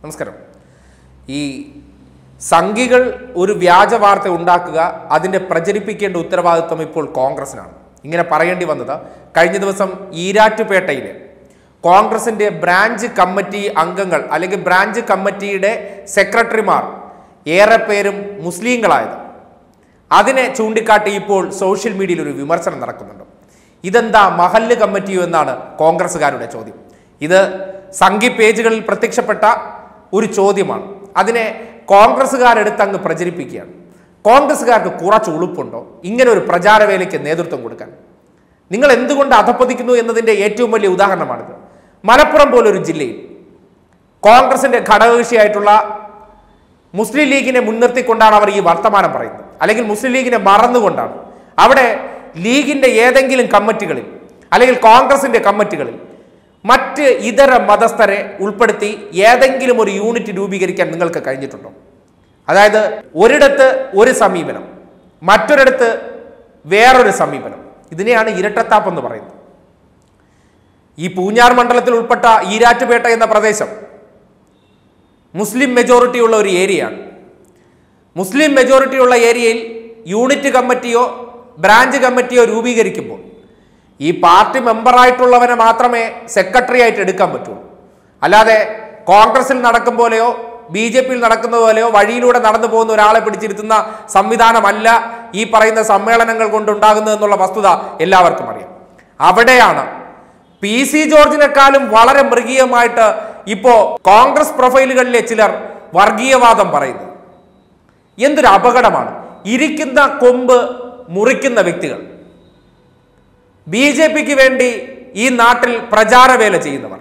നമസ്കാരം ഈ സംഘികൾ ഒരു വ്യാജ വാർത്ത ഉണ്ടാക്കുക അതിൻ്റെ പ്രചരിപ്പിക്കേണ്ട ഉത്തരവാദിത്വം ഇപ്പോൾ കോൺഗ്രസിനാണ് ഇങ്ങനെ പറയേണ്ടി വന്നത് കഴിഞ്ഞ ദിവസം ഈരാറ്റുപേട്ടയിൽ കോൺഗ്രസിൻ്റെ ബ്രാഞ്ച് കമ്മിറ്റി അംഗങ്ങൾ അല്ലെങ്കിൽ ബ്രാഞ്ച് കമ്മിറ്റിയുടെ സെക്രട്ടറിമാർ ഏറെ പേരും മുസ്ലിങ്ങളായത് അതിനെ ചൂണ്ടിക്കാട്ടി ഇപ്പോൾ സോഷ്യൽ മീഡിയയിൽ ഒരു വിമർശനം നടക്കുന്നുണ്ട് ഇതെന്താ മഹല്ല് കമ്മിറ്റിയോ എന്നാണ് കോൺഗ്രസ്സുകാരുടെ ചോദ്യം ഇത് സംഘി പേജുകളിൽ പ്രത്യക്ഷപ്പെട്ട ഒരു ചോദ്യമാണ് അതിനെ കോൺഗ്രസ്സുകാരെടുത്ത് അങ്ങ് പ്രചരിപ്പിക്കുകയാണ് കോൺഗ്രസ്സുകാർക്ക് കുറച്ച് ഉളുപ്പുണ്ടോ ഇങ്ങനെ ഒരു പ്രചാരവേലയ്ക്ക് നേതൃത്വം കൊടുക്കാൻ നിങ്ങൾ എന്തുകൊണ്ട് അധപ്പതിക്കുന്നു എന്നതിൻ്റെ ഏറ്റവും വലിയ ഉദാഹരണമാണിത് മലപ്പുറം പോലൊരു ജില്ലയിൽ കോൺഗ്രസിന്റെ ഘടകകക്ഷിയായിട്ടുള്ള മുസ്ലിം ലീഗിനെ മുൻനിർത്തിക്കൊണ്ടാണ് അവർ ഈ വർത്തമാനം പറയുന്നത് അല്ലെങ്കിൽ മുസ്ലിം ലീഗിനെ മറന്നുകൊണ്ടാണ് അവിടെ ലീഗിന്റെ ഏതെങ്കിലും കമ്മിറ്റികളിൽ അല്ലെങ്കിൽ കോൺഗ്രസിന്റെ കമ്മിറ്റികളിൽ മറ്റ് ഇതര മതസ്ഥരെ ഉൾപ്പെടുത്തി ഏതെങ്കിലും ഒരു യൂണിറ്റ് രൂപീകരിക്കാൻ നിങ്ങൾക്ക് കഴിഞ്ഞിട്ടുണ്ടോ അതായത് ഒരിടത്ത് ഒരു സമീപനം മറ്റൊരിടത്ത് വേറൊരു സമീപനം ഇതിനെയാണ് ഇരട്ടത്താപ്പ് എന്ന് പറയുന്നത് ഈ പൂഞ്ഞാർ മണ്ഡലത്തിൽ ഉൾപ്പെട്ട ഈരാറ്റുപേട്ട എന്ന പ്രദേശം മുസ്ലിം മെജോറിറ്റി ഉള്ള ഒരു ഏരിയയാണ് മുസ്ലിം മെജോറിറ്റി ഉള്ള ഏരിയയിൽ യൂണിറ്റ് കമ്മിറ്റിയോ ബ്രാഞ്ച് കമ്മിറ്റിയോ രൂപീകരിക്കുമ്പോൾ ഈ പാർട്ടി മെമ്പറായിട്ടുള്ളവനെ മാത്രമേ സെക്രട്ടറി ആയിട്ട് എടുക്കാൻ പറ്റുള്ളൂ അല്ലാതെ കോൺഗ്രസിൽ നടക്കും പോലെയോ ബി ജെ പിയിൽ നടക്കുന്ന പോലെയോ വഴിയിലൂടെ നടന്നു പോകുന്ന ഒരാളെ പിടിച്ചിരുത്തുന്ന സംവിധാനമല്ല ഈ പറയുന്ന സമ്മേളനങ്ങൾ കൊണ്ടുണ്ടാകുന്നതെന്നുള്ള വസ്തുത എല്ലാവർക്കും അറിയാം അവിടെയാണ് പി സി ജോർജിനെക്കാളും വളരെ മൃഗീയമായിട്ട് ഇപ്പോ കോൺഗ്രസ് പ്രൊഫൈലുകളിലെ ചിലർ വർഗീയവാദം പറയുന്നു എന്തൊരു അപകടമാണ് ഇരിക്കുന്ന കൊമ്പ് മുറിക്കുന്ന വ്യക്തികൾ ബി ജെ പിക്ക് വേണ്ടി ഈ നാട്ടിൽ പ്രചാരവേല ചെയ്യുന്നവർ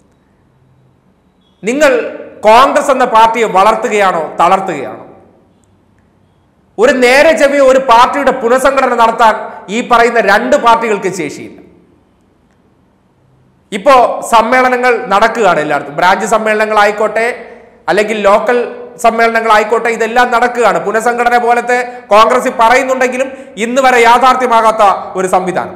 നിങ്ങൾ കോൺഗ്രസ് എന്ന പാർട്ടിയെ വളർത്തുകയാണോ തളർത്തുകയാണോ ഒരു നേരെ ചെവിയ ഒരു പാർട്ടിയുടെ പുനഃസംഘടന നടത്താൻ ഈ പറയുന്ന രണ്ട് പാർട്ടികൾക്ക് ശേഷിയില്ല ഇപ്പോ സമ്മേളനങ്ങൾ നടക്കുകയാണ് എല്ലായിടത്തും ബ്രാഞ്ച് സമ്മേളനങ്ങളായിക്കോട്ടെ അല്ലെങ്കിൽ ലോക്കൽ സമ്മേളനങ്ങളായിക്കോട്ടെ ഇതെല്ലാം നടക്കുകയാണ് പുനഃസംഘടന പോലത്തെ കോൺഗ്രസ് പറയുന്നുണ്ടെങ്കിലും ഇന്ന് വരെ യാഥാർത്ഥ്യമാകാത്ത ഒരു സംവിധാനം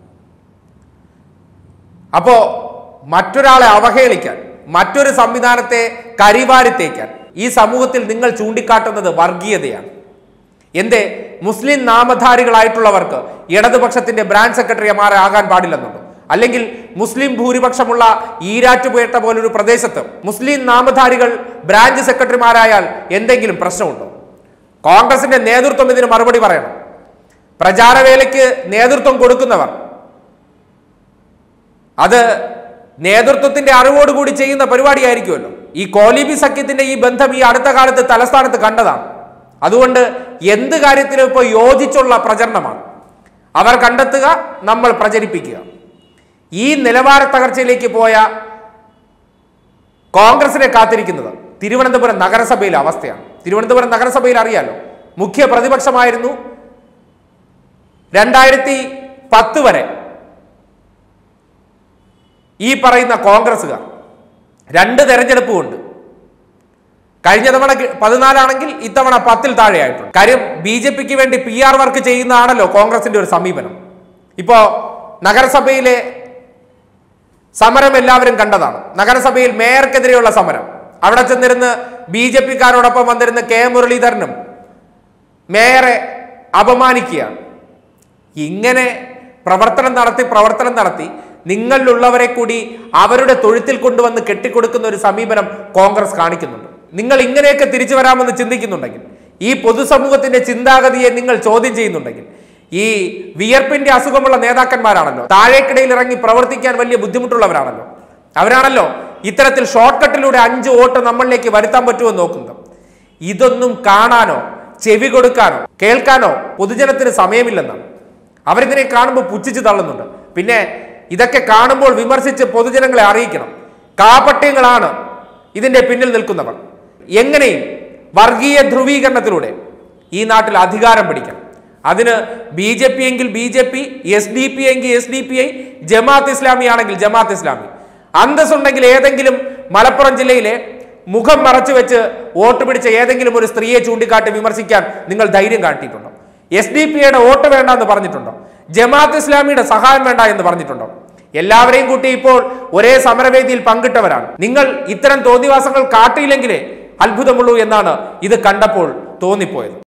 അപ്പോ മറ്റൊരാളെ അവഹേളിക്കാൻ മറ്റൊരു സംവിധാനത്തെ കരിവാരിത്തേക്കാൻ ഈ സമൂഹത്തിൽ നിങ്ങൾ ചൂണ്ടിക്കാട്ടുന്നത് വർഗീയതയാണ് എന്തേ മുസ്ലിം നാമധാരികളായിട്ടുള്ളവർക്ക് ഇടതുപക്ഷത്തിന്റെ ബ്രാഞ്ച് സെക്രട്ടറിമാരെ ആകാൻ പാടില്ലെന്നുണ്ടോ അല്ലെങ്കിൽ മുസ്ലിം ഭൂരിപക്ഷമുള്ള ഈരാറ്റുപേട്ട പോലൊരു പ്രദേശത്ത് മുസ്ലിം നാമധാരികൾ ബ്രാഞ്ച് സെക്രട്ടറിമാരായാൽ എന്തെങ്കിലും പ്രശ്നമുണ്ടോ കോൺഗ്രസിന്റെ നേതൃത്വം ഇതിന് മറുപടി പറയണം പ്രചാരവേലയ്ക്ക് നേതൃത്വം കൊടുക്കുന്നവർ അത് നേതൃത്വത്തിന്റെ അറിവോടുകൂടി ചെയ്യുന്ന പരിപാടിയായിരിക്കുമല്ലോ ഈ കോലിബി സഖ്യത്തിന്റെ ഈ ബന്ധം ഈ അടുത്ത കാലത്ത് തലസ്ഥാനത്ത് കണ്ടതാണ് അതുകൊണ്ട് എന്ത് കാര്യത്തിലും ഇപ്പോൾ യോജിച്ചുള്ള പ്രചരണമാണ് അവർ കണ്ടെത്തുക നമ്മൾ പ്രചരിപ്പിക്കുക ഈ നിലവാര തകർച്ചയിലേക്ക് പോയ കോൺഗ്രസിനെ കാത്തിരിക്കുന്നത് തിരുവനന്തപുരം നഗരസഭയിലെ അവസ്ഥയാണ് തിരുവനന്തപുരം നഗരസഭയിൽ അറിയാലോ മുഖ്യ പ്രതിപക്ഷമായിരുന്നു രണ്ടായിരത്തി പത്ത് വരെ ഈ പറയുന്ന കോൺഗ്രസ്സുകാർ രണ്ട് തെരഞ്ഞെടുപ്പ് കൊണ്ട് കഴിഞ്ഞ തവണ കി- പതിനാലാണെങ്കിൽ ഇത്തവണ പത്തിൽ താഴെയായിട്ടുണ്ട് കാര്യം ബി ജെ പിക്ക് വേണ്ടി പി ആർ വർക്ക് ചെയ്യുന്നതാണല്ലോ കോൺഗ്രസിന്റെ ഒരു സമീപനം ഇപ്പോ നഗരസഭയിലെ സമരം എല്ലാവരും കണ്ടതാണ് നഗരസഭയിൽ മേയർക്കെതിരെയുള്ള സമരം അവിടെ ചെന്നിരുന്ന് ബി ജെ പിക്കാരോടൊപ്പം വന്നിരുന്ന കെ മുരളീധരനും മേയറെ അപമാനിക്കുകയാണ് ഇങ്ങനെ പ്രവർത്തനം നടത്തി പ്രവർത്തനം നടത്തി നിങ്ങളിലുള്ളവരെ കൂടി അവരുടെ തൊഴുത്തിൽ കൊണ്ടുവന്ന് കെട്ടിക്കൊടുക്കുന്ന ഒരു സമീപനം കോൺഗ്രസ് കാണിക്കുന്നുണ്ട് നിങ്ങൾ ഇങ്ങനെയൊക്കെ തിരിച്ചു വരാമെന്ന് ചിന്തിക്കുന്നുണ്ടെങ്കിൽ ഈ പൊതുസമൂഹത്തിന്റെ ചിന്താഗതിയെ നിങ്ങൾ ചോദ്യം ചെയ്യുന്നുണ്ടെങ്കിൽ ഈ വിയർപ്പിന്റെ അസുഖമുള്ള നേതാക്കന്മാരാണല്ലോ താഴേക്കിടയിൽ ഇറങ്ങി പ്രവർത്തിക്കാൻ വലിയ ബുദ്ധിമുട്ടുള്ളവരാണല്ലോ അവരാണല്ലോ ഇത്തരത്തിൽ ഷോർട്ട് കട്ടിലൂടെ അഞ്ച് വോട്ട് നമ്മളിലേക്ക് വരുത്താൻ പറ്റുമെന്ന് നോക്കുന്നത് ഇതൊന്നും കാണാനോ ചെവി കൊടുക്കാനോ കേൾക്കാനോ പൊതുജനത്തിന് സമയമില്ലെന്നാണ് അവരിതിനെ കാണുമ്പോൾ പുച്ഛിച്ച് തള്ളുന്നുണ്ട് പിന്നെ ഇതൊക്കെ കാണുമ്പോൾ വിമർശിച്ച് പൊതുജനങ്ങളെ അറിയിക്കണം കാപട്യങ്ങളാണ് ഇതിന്റെ പിന്നിൽ നിൽക്കുന്നവർ എങ്ങനെയും വർഗീയ ധ്രുവീകരണത്തിലൂടെ ഈ നാട്ടിൽ അധികാരം പിടിക്കണം അതിന് ബി ജെ പി എങ്കിൽ B J P S D P എങ്കിൽ S D P I Jamaat Islami ആണെങ്കിൽ ജമാഅത്ത് ഇസ്ലാമി അന്തസ്സുണ്ടെങ്കിൽ ഏതെങ്കിലും മലപ്പുറം ജില്ലയിലെ മുഖം മറച്ചു വെച്ച് വോട്ട് പിടിച്ച ഏതെങ്കിലും ഒരു സ്ത്രീയെ ചൂണ്ടിക്കാട്ടി വിമർശിക്കാൻ നിങ്ങൾ ധൈര്യം കാട്ടിയിട്ടുണ്ടോ എസ് ഡി പി യുടെ വോട്ട് വേണ്ട എന്ന് പറഞ്ഞിട്ടുണ്ടോ ജമാഅത്ത് ഇസ്ലാമിയുടെ സഹായം വേണ്ട എന്ന് പറഞ്ഞിട്ടുണ്ടോ എല്ലാവരെയും കൂട്ടി ഇപ്പോൾ ഒരേ സമരവേദിയിൽ പങ്കിട്ടവരാണ് നിങ്ങൾ ഇത്തരം തോന്നിവാസങ്ങൾ കാട്ടിയില്ലെങ്കിലേ അത്ഭുതമുള്ളൂ എന്നാണ് ഇത് കണ്ടപ്പോൾ തോന്നിപ്പോയത്